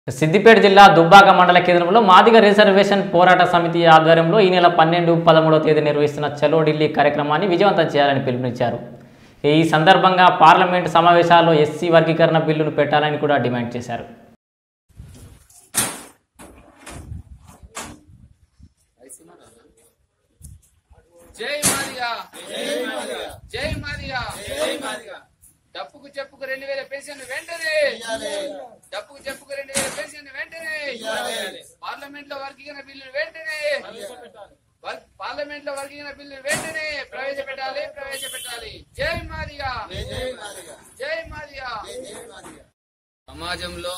సిద్దిపేట జిల్లా దుబ్బాక మండల కేంద్రంలో మాదిగ రిజర్వేషన్ పోరాట సమితి ఆధ్వర్యంలో ఈ నెల పన్నెండు పదమూడవ తేదీ నిర్వహిస్తున్న చలో ఢిల్లీ కార్యక్రమాన్ని విజయవంతం చేయాలని పిలుపునిచ్చారు ఈ సందర్భంగా పార్లమెంట్ సమావేశాల్లో ఎస్సీ వర్గీకరణ బిల్లును పెట్టాలని కూడా డిమాండ్ చేశారు జై మాదిగా జై మాదిగా జై మాదిగా డప్పుకు చెప్పుకు రెండు వేల పెన్షన్ వెంటనే డప్పుకు చెప్పుకు రెండు వేల పెన్షన్ వెంటనే పార్లమెంట్ లో వర్గీకరణ బిల్లు వెంటనే వర్- పార్లమెంట్ లో వర్గీకరణ బిల్లు వెంటనే ప్రవేశపెట్టాలి ప్రవేశపెట్టాలి జై మాదిగా జై మాదిగా సమాజంలో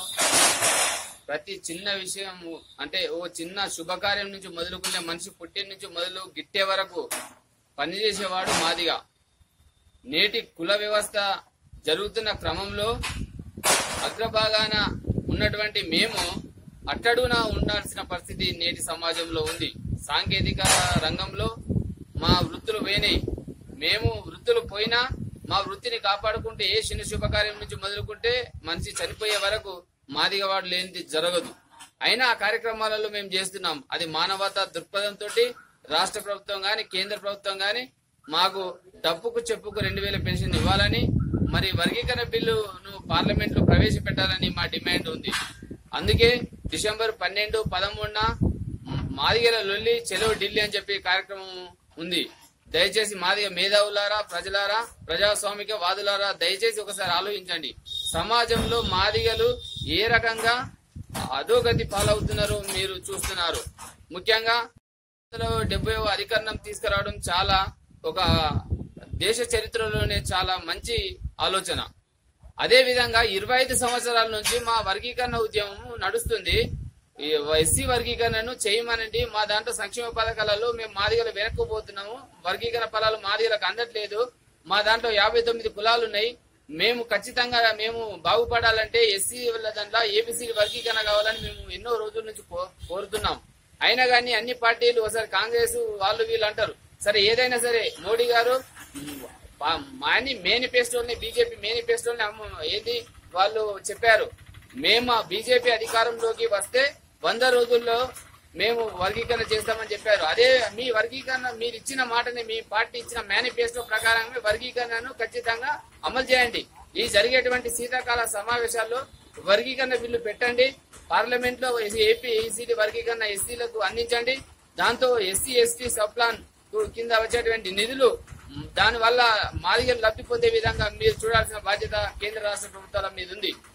ప్రతి చిన్న విషయం అంటే ఓ చిన్న శుభకార్యం నుంచి మొదలుకునే మనిషి పుట్టిన నుంచి మొదలు గిట్టే వరకు పనిచేసేవాడు మాదిగా నేటి కుల వ్యవస్థ జరుగుతున్న క్రమంలో అగ్రభాగాన ఉన్నటువంటి మేము అట్టడున ఉండాల్సిన పరిస్థితి నేటి సమాజంలో ఉంది సాంకేతిక రంగంలో మా వృత్తులు పోయినాయి మేము వృత్తులు పోయినా మా వృత్తిని కాపాడుకుంటే ఏ చిన్న శుభకార్యం నుంచి మొదలుకుంటే మనిషి చనిపోయే వరకు మాదిగా వాడు లేనిది జరగదు అయినా ఆ కార్యక్రమాలలో మేము చేస్తున్నాం అది మానవతా దృక్పథంతో రాష్ట్ర ప్రభుత్వం గాని కేంద్ర ప్రభుత్వం గాని మాకు డబ్బుకు చెప్పుకు రెండు వేల పెన్షన్ ఇవ్వాలని మరి వర్గీకరణ బిల్లును పార్లమెంట్ లో ప్రవేశపెట్టాలని మా డిమాండ్ ఉంది అందుకే డిసెంబర్ పన్నెండు పదమూడున మాదిగల లొల్లి చెలో ఢిల్లీ అని చెప్పి కార్యక్రమం ఉంది దయచేసి మాదిగ మేధావులారా ప్రజలారా ప్రజాస్వామిక వాదులారా దయచేసి ఒకసారి ఆలోచించండి సమాజంలో మాదిగలు ఏ రకంగా అధోగతి పాలవుతున్నారో మీరు చూస్తున్నారు ముఖ్యంగా డెబ్బై అధికరణం తీసుకురావడం చాలా ఒక దేశ చరిత్రలోనే చాలా మంచి ఆలోచన అదే విధంగా ఇరవై ఐదు సంవత్సరాల నుంచి మా వర్గీకరణ ఉద్యమం నడుస్తుంది ఈ ఎస్సీ వర్గీకరణను చేయమనండి మా దాంట్లో సంక్షేమ పథకాలలో మేము మాదిగలు వెనక్కుపోతున్నాము వర్గీకరణ ఫలాలు మాదిగలకు అందట్లేదు మా దాంట్లో యాభై తొమ్మిది కులాలు ఉన్నాయి మేము ఖచ్చితంగా మేము బాగుపడాలంటే ఎస్సీ దాంట్లో ఏబిసి వర్గీకరణ కావాలని మేము ఎన్నో రోజుల నుంచి కో- కోరుతున్నాం అయినా కానీ అన్ని పార్టీలు ఒకసారి కాంగ్రెస్ వాళ్ళు వీళ్ళు అంటారు సరే ఏదైనా సరే మోడీ గారు పా- మాని మేనిఫెస్టోని బీజేపీ మేనిఫెస్టోని అమ్మ- ఏది వాళ్ళు చెప్పారు మేము బీజేపీ అధికారంలోకి వస్తే వంద రోజుల్లో మేము వర్గీకరణ చేస్తామని చెప్పారు అదే మీ వర్గీకరణ మీరు ఇచ్చిన మాటని మీ పార్టీ ఇచ్చిన మేనిఫెస్టో ప్రకారంగా వర్గీకరణను ఖచ్చితంగా అమలు చేయండి ఈ జరిగేటువంటి శీతాకాల సమావేశాల్లో వర్గీకరణ బిల్లు పెట్టండి పార్లమెంట్ లో ఏపీ ఏసీడీ వర్గీకరణ ఎస్సీలకు అందించండి దాంతో ఎస్సీ ఎస్టీ సబ్ ప్లాన్ కింద వచ్చేటువంటి నిధులు దాని వల్ల మాదిగలు లబ్ధి పొందే విధంగా మీరు చూడాల్సిన బాధ్యత కేంద్ర రాష్ట్ర ప్రభుత్వాల మీద ఉంది